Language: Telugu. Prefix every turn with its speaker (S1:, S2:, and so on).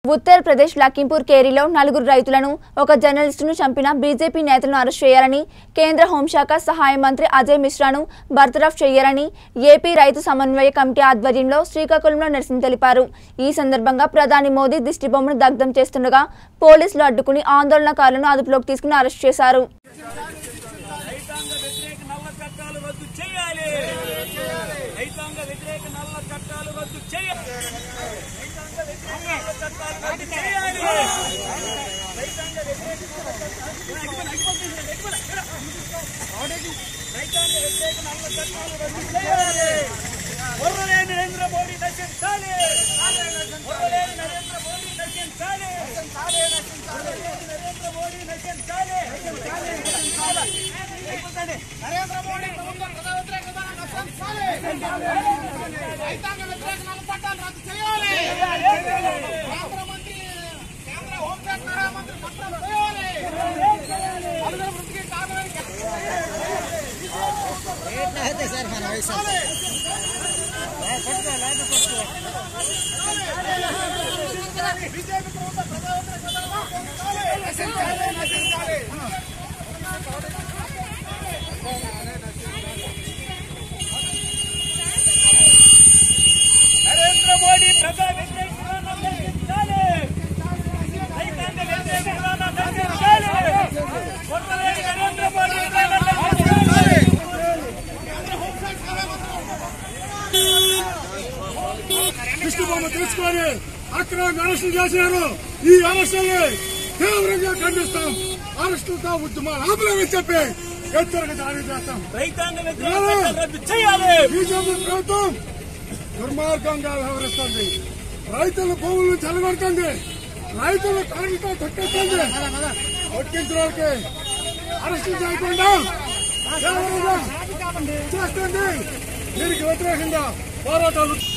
S1: ఉత్తరప్రదేశ్ లఖింపూర్ కేరీలో నలుగురు రైతులను ఒక జర్నలిస్టును చంపిన బీజేపీ నేతలను అరెస్ట్ చేయాలని కేంద్ర హోంశాఖ సహాయ మంత్రి అజయ్ మిశ్రాను బర్తరఫ్ చేయాలని ఏపీ రైతు సమన్వయ కమిటీ ఆధ్వర్యంలో శ్రీకాకుళంలో నిరసన తెలిపారు ఈ సందర్భంగా ప్రధాని మోదీ దిష్టిబొమ్మను దగ్ధం చేస్తుండగా పోలీసులు అడ్డుకుని ఆందోళనకారులను అదుపులోకి తీసుకుని అరెస్ట్ చేశారు
S2: రైతాంగ వ్యతిరేక నల్ల చట్టాలు రద్దు చేయాలి రైతాంగ వ్యతిరేక నల్ల చట్టాలు రద్దు చేయాలి రైతాంగ వ్యతిరేక నల్ల చట్టాలు రద్దు చేయాలి రైతాంగ వ్యతిరేక నల్ల చట్టాలు- రైతాంగ వ్యతిరేక నల్ల చట్టాలు రద్దు చేయాలి బుర్రలేని నరేంద్ర మోడీ నశించాలి బుర్రలేని నరేంద్ర మోడీ నశించాలి బుర్రలేని నరేంద్ర మోడీ నశించాలి
S3: నరేంద్ర మోడీ ప్రభుత్వం ప్రజా వ్యతిరేక విధానాన్ని నశించాలి. రైతాంగ వ్యతిరేక నల్ల చట్టాలు రద్దు చేయాలి. కేంద్ర మంత్రి కేంద్ర హోంశాఖ సహాయ మంత్రి పట్నం చేయాలి. నలుగురు మృతికి కారణమైన బీజేపీ ప్రభుత్వం ప్రజా వ్యతిరేక విధానాన్ని నశించాలి. నశించాలి.
S2: నరేంద్ర మోడీ ప్రజా వ్యతిరేక విధానం నశించాలి రైతాంగ వ్యతిరేక విధానం నశించాలి కొట్టలేని నరేంద్ర మోడీ విధానం నశించాలి
S4: కృష్ణబాబు తెలుసుకొని అక్రమంగా అరెస్టులు చేసినారు ఈ అరెస్టుల్ని తీవ్రంగా ఖండిస్తాం అరెస్టులతో ఉద్యమాలు ఆపలేమని చెప్పి హెచ్చరిక జారీ చేస్తాం
S2: రైతాంగ వ్యతిరేక చట్టాలు రద్దు చేయాలి
S4: బీజేపీ ప్రభుత్వం దుర్మార్గంగా వ్యవహరిస్తుంది రైతుల భూములను చెలగొడుతుంది రైతుల కరెంటుతో తొక్కేస్తుంది కొట్టించిన వాళ్ళకి అరెస్టులు చేయకుండా తీవ్రంగా చేస్తుంది దీనికి వ్యతిరేకంగా పోరాటాలు